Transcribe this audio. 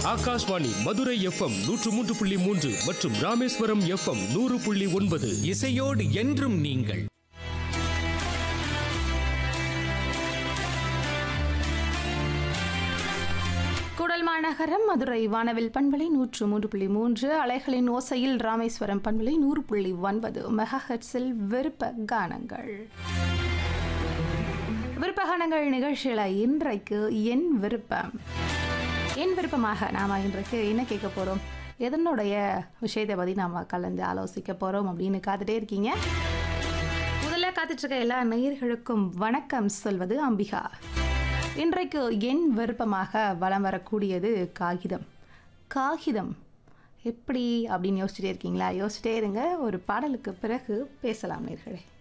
Akashvani Madurai FM நூற்று மூன்று புள்ளி மூன்று மற்றும் ராமேஸ்வரம் எஃப்எம் நூறு புள்ளி ஒன்பது இசையோடு என்றும் நீங்கள் கூடல் மாநகரம் மதுரை வானவில் பண்பலை நூற்று மூன்று புள்ளி மூன்று அலைகளின் ஓசையில் ராமேஸ்வரம் பண்பலை நூறு புள்ளி ஒன்பது மெகாஹெட்ஸில் விருப்ப கானங்கள் விருப்ப கானங்கள் நிகழ்ச்சியில் இன்றைக்கு என் விருப்பம் என் விருப்பமாக நாம் இன்றைக்கு என்ன கேட்க போகிறோம் எதனுடைய விஷயத்தை பற்றி நாம் கலந்து ஆலோசிக்க போகிறோம் அப்படின்னு காத்துட்டே இருக்கீங்க முதல்ல காத்துட்டு இருக்க எல்லா நேயர்களுக்கும் வணக்கம் சொல்வது அம்பிகா இன்றைக்கு என் விருப்பமாக வலம் வரக்கூடியது காகிதம் காகிதம் எப்படி அப்படின்னு யோசிச்சுட்டே இருக்கீங்களா யோசிச்சிட்டே இருங்க ஒரு பாடலுக்கு பிறகு பேசலாம் நேர்களே